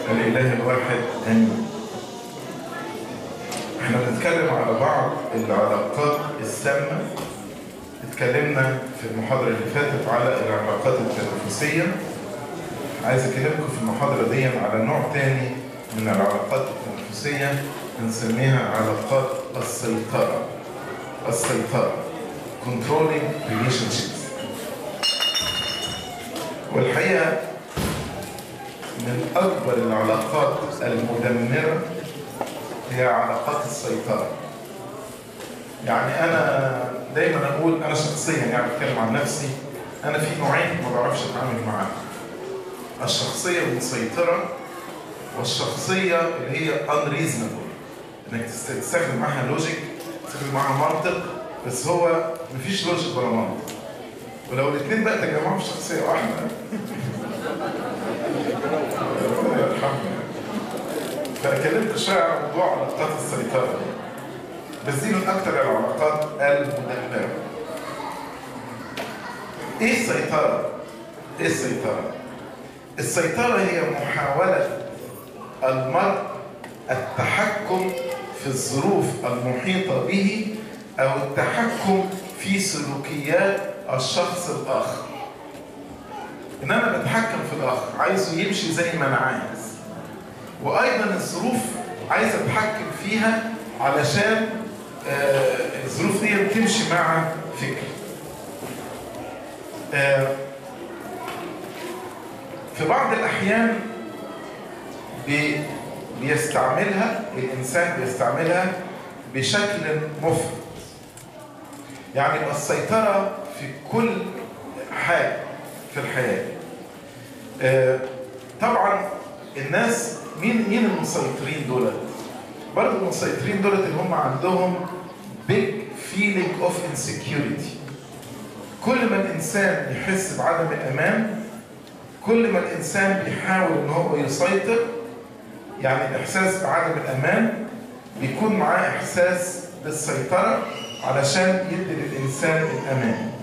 الإله الواحد آمين. احنا بنتكلم على بعض العلاقات السامة اتكلمنا في المحاضرة اللي فاتت على العلاقات التنافسية عايز اكلمكم في المحاضرة دي على نوع تاني من العلاقات التنافسية بنسميها علاقات السيطرة السيطرة controlling relationships والحقيقة من أكبر العلاقات المدمرة هي علاقات السيطرة يعني أنا دايما أقول أنا شخصيا يعني بتكلم عن نفسي أنا في نوعين ما بعرفش أتعامل معاهم الشخصية المسيطرة والشخصية اللي هي unreasonable إنك تستخدم معاها لوجيك تستخدم معاها منطق بس هو مفيش لوجيك ولا منطق ولو الاثنين بقى تجمعوا في شخصية واحدة ربنا يرحمنا فأنا كلمت شوية عن موضوع علاقات السيطرة دي بس دي من أكثر العلاقات المدمرة إيه السيطرة؟ إيه السيطرة؟ السيطرة هي محاولة المرء التحكم في الظروف المحيطة به أو التحكم في سلوكيات الشخص الآخر إن أنا بتحكم في الآخر عايزه يمشي زي ما أنا عايز وأيضا الظروف عايز أتحكم فيها علشان آه الظروف دي تمشي مع فكري آه في بعض الأحيان بي بيستعملها الإنسان بيستعملها بشكل مفرط يعني يبقى السيطرة في كل حاجة في الحياة آه طبعا الناس مين مين المسيطرين دولت برضه المسيطرين دولت اللي هم عندهم big feeling of insecurity كل ما الإنسان يحس بعدم الأمان كل ما الإنسان بيحاول إن هو يسيطر يعني الإحساس بعدم الأمان بيكون معاه إحساس بالسيطرة علشان يدي للإنسان الأمان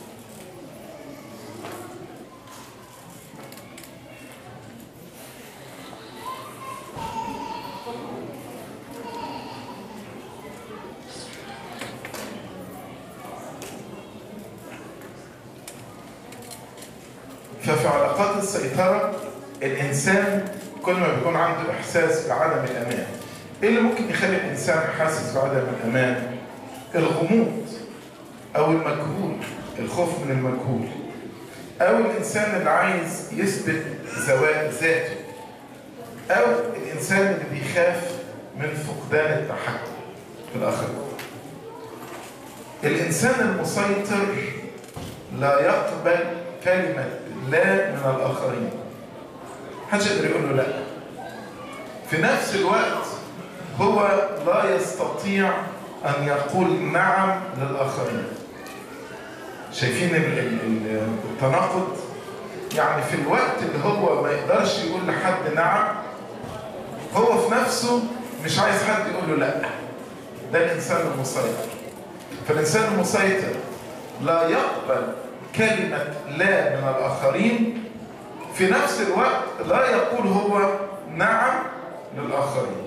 ففي علاقات السيطرة الإنسان كل ما بيكون عنده إحساس بعدم الأمان إيه اللي ممكن يخلي الإنسان حاسس بعدم الأمان؟ الغموض أو المجهول الخوف من المجهول أو الإنسان اللي عايز يثبت ذاته أو الإنسان اللي بيخاف من فقدان التحكم في الآخرين الإنسان المسيطر لا يقبل كلمة لا من الآخرين محدش يقدر يقول له لا في نفس الوقت هو لا يستطيع أن يقول نعم للآخرين شايفين التناقض يعني في الوقت اللي هو ما يقدرش يقول لحد نعم هو في نفسه مش عايز حد يقول له لا ده الإنسان المسيطر فالإنسان المسيطر لا يقبل كلمة لا من الآخرين في نفس الوقت لا يقول هو نعم للآخرين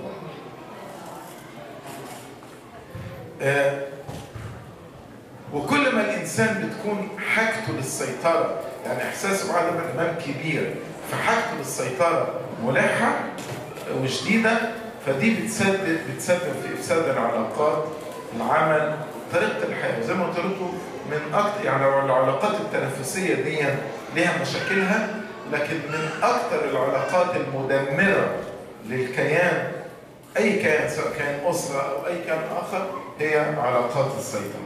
آه وكل ما الإنسان بتكون حاجته للسيطرة يعني إحساسه بعدم الأمان كبير فحاجته للسيطرة ملحة وشديدة فدي بتسبب بتسبب في إفساد العلاقات العمل طريقة الحياة زي ما قلت لكم من أكتر يعني العلاقات التنافسية دي ليها مشاكلها لكن من أكثر العلاقات المدمرة للكيان أي كيان سواء كان أسرة أو أي كيان آخر هي علاقات السيطرة.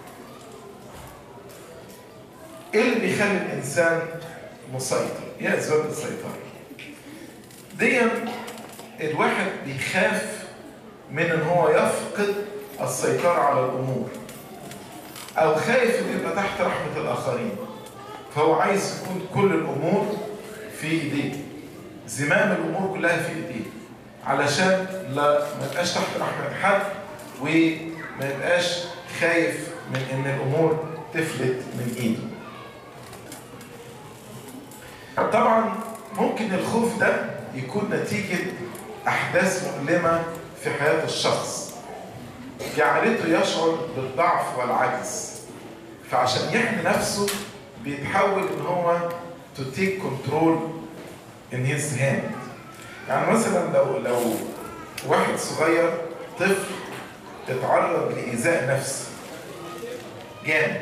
إيه اللي بيخلي الإنسان مسيطر؟ إيه أسباب السيطرة؟ دي الواحد بيخاف من إن هو يفقد السيطرة على الأمور. أو خايف إنه يبقى تحت رحمة الآخرين. فهو عايز يكون كل الأمور في ايديه زمام الامور كلها في ايديه علشان لا ما يبقاش تحت رحمه حد وما يبقاش خايف من ان الامور تفلت من ايده طبعا ممكن الخوف ده يكون نتيجة أحداث مؤلمة في حياة الشخص جعلته يشعر بالضعف والعجز فعشان يحمي نفسه بيتحول ان هو to take control in his hand يعني مثلا لو لو واحد صغير طفل اتعرض لإيذاء نفسي جامد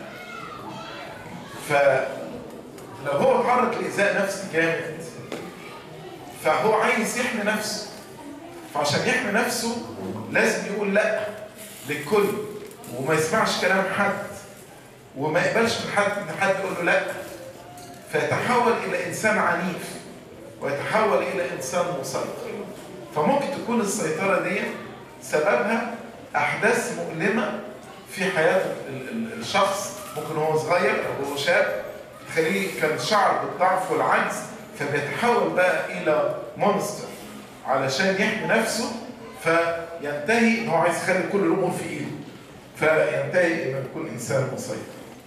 فلو هو اتعرض لإيذاء نفسي جامد فهو عايز يحمي نفسه فعشان يحمي نفسه لازم يقول لا للكل وما يسمعش كلام حد وما يقبلش من حد ان حد يقول له لا فيتحول الى انسان عنيف ويتحول الى انسان مسيطر فممكن تكون السيطره دي سببها احداث مؤلمه في حياه الشخص ممكن هو صغير او هو شاب تخليه كان شعر بالضعف والعجز فبيتحول بقى الى مونستر علشان يحمي نفسه فينتهي ان هو عايز يخلي كل الامور في ايده فينتهي انه يكون انسان مسيطر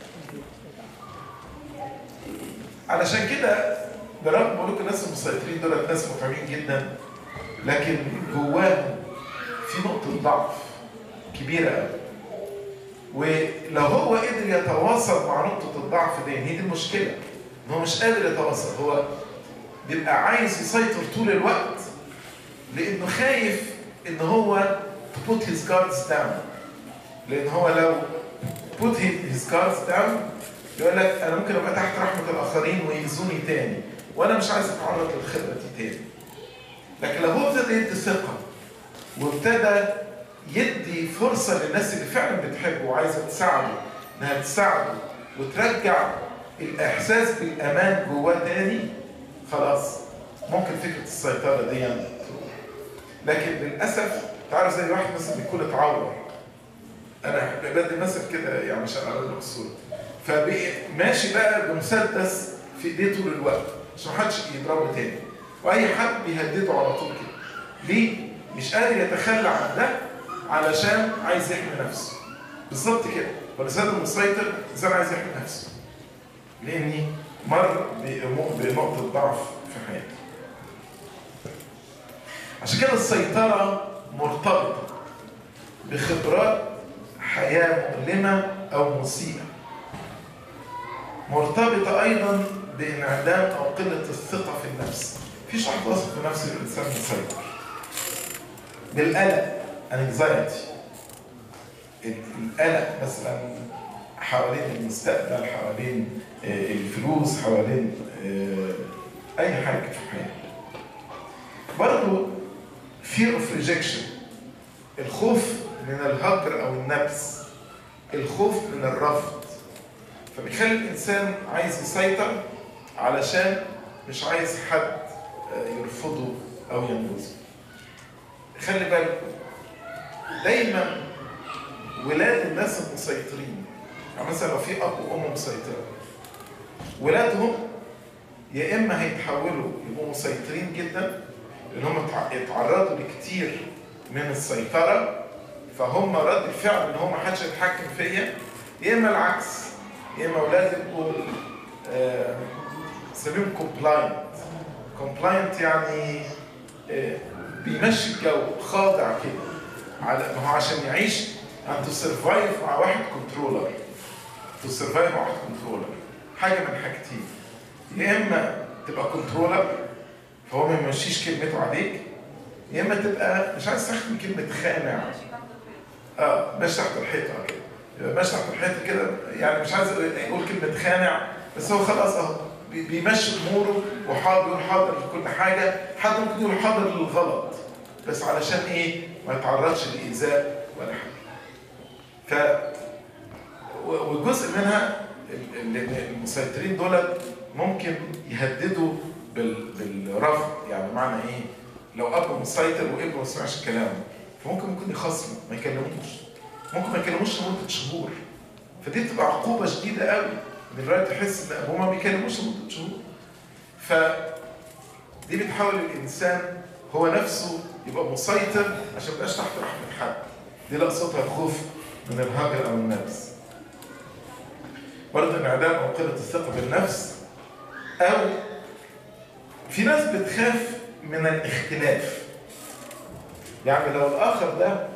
علشان كده برغم بقول لكم الناس المسيطرين دول ناس متعبين جدا لكن جواهم في نقطة ضعف كبيرة قوي ولو هو قدر يتواصل مع نقطة الضعف دي هي دي المشكلة ان هو مش قادر يتواصل هو بيبقى عايز يسيطر طول الوقت لانه خايف ان هو to put his guards down لان هو لو put his guards down يقول لك انا ممكن ابقى تحت رحمه الاخرين ويأذوني تاني وانا مش عايز اتعرض للخبره دي تاني لكن لو هو ابتدى يدي ثقه وابتدى يدي فرصه للناس اللي فعلا بتحبه وعايزه تساعده انها تساعده وترجع الاحساس بالامان جواه تاني خلاص ممكن فكره السيطره دي تروح لكن للاسف تعرف زي واحد مثلا بيكون اتعور انا بدي مثل كده يعني عشان اقول لك الصوره فبقي ماشي بقى بمسدس في ايديه طول الوقت عشان محدش يضربه تاني واي حد بيهدده على طول كده ليه؟ مش قادر يتخلى عن ده علشان عايز يحمي نفسه بالظبط كده فالانسان المسيطر انسان عايز يحمي نفسه لاني مر بنقطه ضعف في حياته عشان كده السيطره مرتبطه بخبرات حياه مؤلمه او مسيئه مرتبطة أيضا بانعدام أو قلة الثقة في النفس. مفيش واحد واثق في نفسه الإنسان مسيطر. بالقلق anxiety القلق مثلا حوالين المستقبل حوالين الفلوس حوالين أي حاجة في الحياة. برضه fear of rejection الخوف من الهجر أو النبس الخوف من الرفض فبيخلي الانسان عايز يسيطر علشان مش عايز حد يرفضه او ينبذه خلي بالك دايما ولاد الناس المسيطرين يعني مثلا لو في اب وام مسيطره ولادهم يا اما هيتحولوا يبقوا مسيطرين جدا لان هم يتعرضوا لكتير من السيطره فهم رد الفعل ان هو ما حدش يتحكم فيا يا اما العكس يا اما اولاد يبقوا سميهم كومبلاينت كومبلاينت يعني آه بيمشي الجو خاضع كده على ما هو عشان يعيش ان تو سرفايف مع واحد كنترولر تو سرفايف مع واحد كنترولر حاجه من حاجتين يا اما تبقى كنترولر فهو ما يمشيش كلمته عليك يا اما تبقى مش عايز استخدم كلمه خانع اه ماشي تحت الحيطه كده ماشي تحت الحيطه كده يعني مش عايز يقول كلمه خانع بس هو خلاص اهو بيمشي اموره وحاضر يقول حاضر لكل حاجه حد ممكن يقول حاضر للغلط بس علشان ايه ما يتعرضش لايذاء ولا حاجه ف وجزء منها المسيطرين دول ممكن يهددوا بالرفض يعني معنى ايه لو اب مسيطر وابنه ما سمعش كلامه فممكن ممكن يخصمه ما يكلموش ممكن ما يكلموش لمده شهور فدي بتبقى عقوبه شديده قوي ان الولد تحس ان ابوه ما بيكلموش لمده شهور ف دي بتحاول الانسان هو نفسه يبقى مسيطر عشان ما يبقاش تحت رحمه حد دي لا صوتها الخوف من الهجر او النفس برضه انعدام او قله الثقه بالنفس او في ناس بتخاف من الاختلاف يعني لو الآخر ده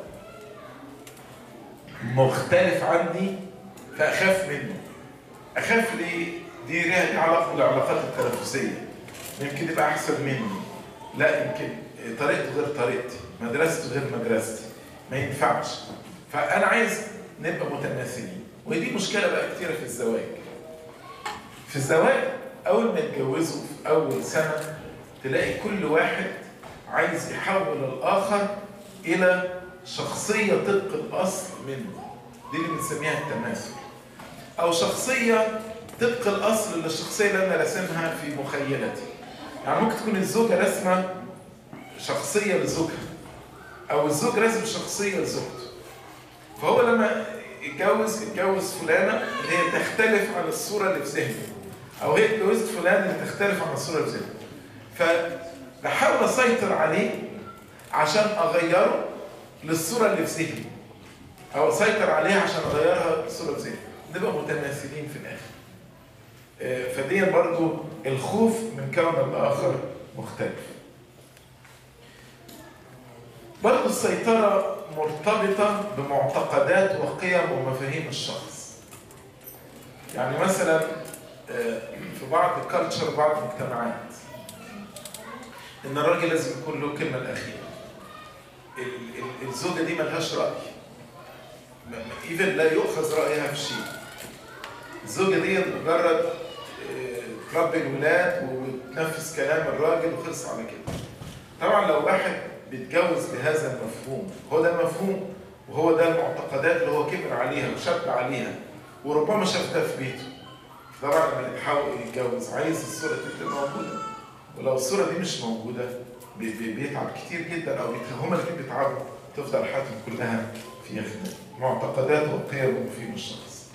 مختلف عني فأخاف منه أخاف ليه؟ دي ليها علاقة بالعلاقات التنافسية يمكن يبقى أحسن مني لا يمكن طريقته غير طريقتي مدرسته غير مدرستي ما ينفعش فأنا عايز نبقى متماثلين ودي مشكلة بقى كتيرة في الزواج في الزواج أول ما يتجوزوا في أول سنة تلاقي كل واحد عايز يحول الآخر إلى شخصية طبق الأصل منه دي اللي بنسميها التماثل أو شخصية طبق الأصل للشخصية اللي أنا راسمها في مخيلتي يعني ممكن تكون الزوجة راسمة شخصية لزوجها أو الزوج راسم شخصية لزوجته فهو لما يتجوز يتجوز فلانة اللي هي تختلف عن الصورة اللي في ذهنه أو هي اتجوزت فلان اللي تختلف عن الصورة اللي في ذهنه فبحاول أسيطر عليه عشان أغيره للصورة اللي في ذهني أو أسيطر عليها عشان أغيرها للصورة اللي في ذهني نبقى متماثلين في الآخر فدي برضو الخوف من كون الآخر مختلف برضو السيطرة مرتبطة بمعتقدات وقيم ومفاهيم الشخص يعني مثلا في بعض الكالتشر بعض المجتمعات ان الراجل لازم يكون له الكلمه الاخيره الزوجه دي ملهاش راي ايفن لا يؤخذ رايها في شيء الزوجه دي مجرد تربي الولاد وتنفذ كلام الراجل وخلص على كده طبعا لو واحد بيتجوز بهذا المفهوم هو ده المفهوم وهو ده المعتقدات اللي هو كبر عليها وشاب عليها وربما شافها في بيته طبعا لما يحاول يتجوز عايز الصوره تبقى موجوده ولو الصوره دي مش موجوده بيتعب كتير جدا او هما الاثنين بيتعبوا تفضل حياتهم كلها في خدمه معتقدات وقيم ومفاهيم الشخص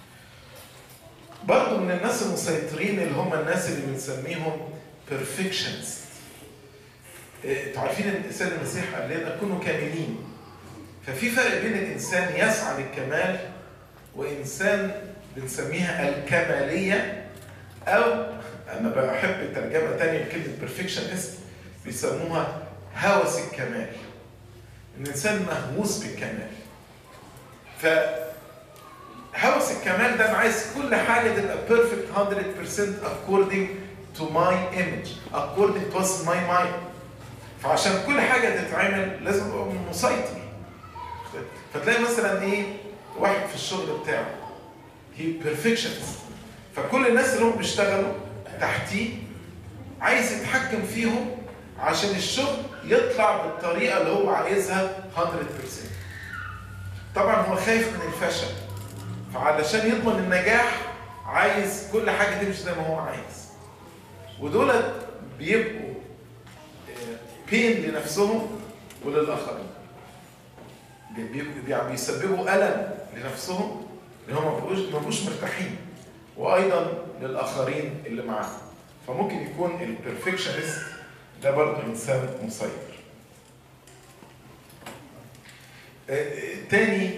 برضه من الناس المسيطرين اللي هم الناس اللي بنسميهم perfectionists انتوا عارفين ان الانسان المسيح قال لنا كونوا كاملين ففي فرق بين الانسان يسعى للكمال وانسان بنسميها الكماليه او انا بحب ترجمه ثانيه لكلمه بيرفكشنست بيسموها هوس الكمال الانسان مهووس بالكمال ف هوس الكمال ده انا عايز كل حاجه تبقى بيرفكت 100% according to my image according to my mind فعشان كل حاجه تتعمل لازم ابقى مسيطر فتلاقي مثلا ايه واحد في الشغل بتاعه هي بيرفكشنست فكل الناس اللي هم بيشتغلوا تحتيه عايز يتحكم فيهم عشان الشغل يطلع بالطريقه اللي هو عايزها 100% طبعا هو خايف من الفشل فعلشان يضمن النجاح عايز كل حاجه تمشي زي ما هو عايز ودول بيبقوا بين لنفسهم وللاخرين بيسببوا الم لنفسهم اللي هم ما بقوش مرتاحين وايضا للاخرين اللي معاهم فممكن يكون البرفكشنست ده برضه انسان مسيطر تاني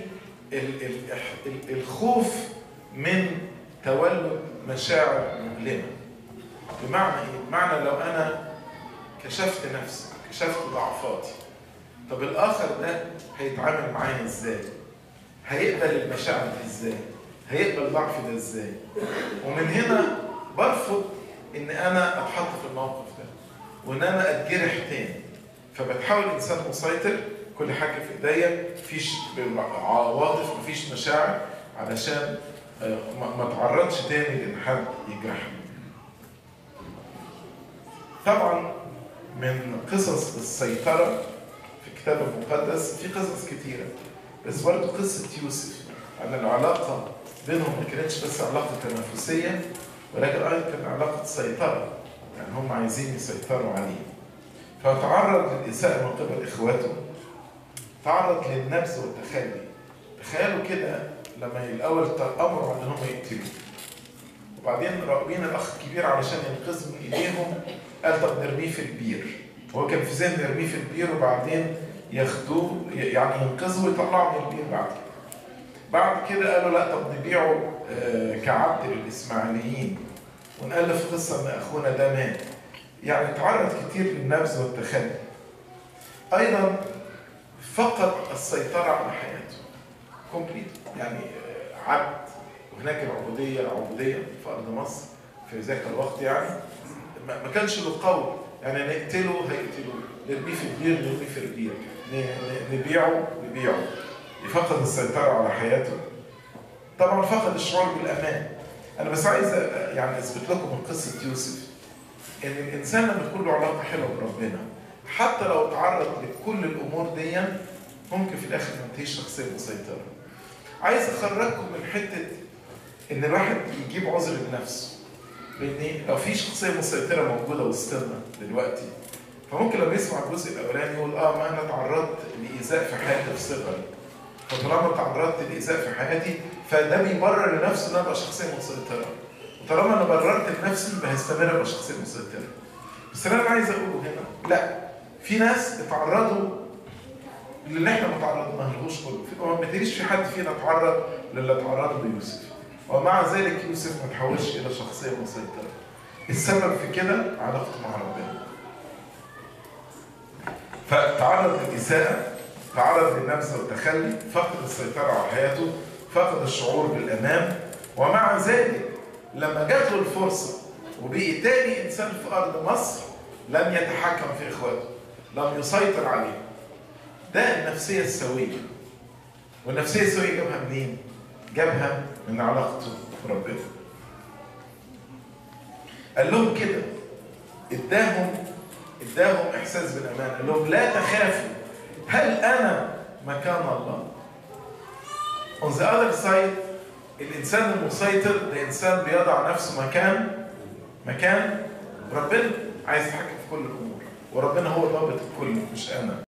الخوف من تولد مشاعر مؤلمه بمعنى ايه؟ بمعنى لو انا كشفت نفسي كشفت ضعفاتي طب الاخر ده هيتعامل معايا ازاي؟ هيقبل المشاعر دي ازاي؟ هيقبل ضعفي ده ازاي؟ ومن هنا برفض ان انا اتحط في الموقف ده وان انا اتجرح تاني فبتحاول انسان مسيطر كل حاجه في ايديا مفيش عواطف مفيش مشاعر علشان ما اتعرضش تاني لان حد يجرحني طبعا من قصص السيطرة في الكتاب المقدس في قصص كتيرة بس برضه قصة يوسف أن العلاقة بينهم ما كانتش بس علاقة تنافسية ولكن أيضا كانت علاقة سيطرة يعني هم عايزين يسيطروا عليه فتعرض للإساءة من قبل إخواته تعرض للنبذ والتخلي تخيلوا كده لما الأول أمروا أن هم يقتلوه وبعدين راقبين الأخ الكبير علشان ينقذه من إيديهم قال طب نرميه في البير هو كان في ذهن يرميه في البير وبعدين ياخدوه يعني ينقذه ويطلعه من البير بعد كده بعد كده قالوا لا طب نبيعه كعبد للإسماعيليين ونألف قصة إن أخونا ده مات يعني تعرض كتير للنبذ والتخلي ايضا فقد السيطره على حياته كومبليت يعني عبد وهناك العبوديه عبوديه في ارض مصر في ذاك الوقت يعني ما كانش له قول يعني نقتله هيقتلوه نرميه في البير نرميه في البير نبيعه نبيعه فقد السيطرة على حياته طبعا فقد الشعور بالأمان أنا بس عايز يعني أثبت لكم من قصة يوسف إن الإنسان لما تكون له علاقة حلوة بربنا حتى لو تعرض لكل الأمور دي ممكن في الآخر ما تنتهيش شخصية مسيطرة عايز أخرجكم من حتة إن الواحد يجيب عذر لنفسه لان لو في شخصيه مسيطره موجوده وسطنا دلوقتي فممكن لما يسمع الجزء الاولاني يقول اه ما انا تعرضت لايذاء في حياتي في صغري فطالما تعرضت لايذاء في حياتي فده بيبرر لنفسه ان انا ابقى شخصيه مسيطره وطالما انا بررت لنفسي يبقى هستمر ابقى شخصيه مسيطره بس اللي انا عايز اقوله هنا لا في ناس اتعرضوا للي احنا ما تعرضناهوش كله ما بتلاقيش في حد فينا اتعرض للي اتعرض له يوسف ومع ذلك يوسف ما تحولش الى شخصيه مسيطره السبب في كده علاقته مع ربنا فتعرض للإساءة تعرض للنفس والتخلي فقد السيطرة على حياته فقد الشعور بالأمان ومع ذلك لما جات له الفرصة وبقي تاني إنسان في أرض مصر لم يتحكم في إخواته لم يسيطر عليهم ده النفسية السوية والنفسية السوية جابها منين؟ جابها من علاقته بربنا قال لهم كده اداهم اداهم احساس بالامان قال لهم لا تخافوا هل انا مكان الله on the other side الانسان المسيطر ده انسان بيضع نفسه مكان مكان ربنا عايز يتحكم في كل الامور وربنا هو ضابط الكل مش انا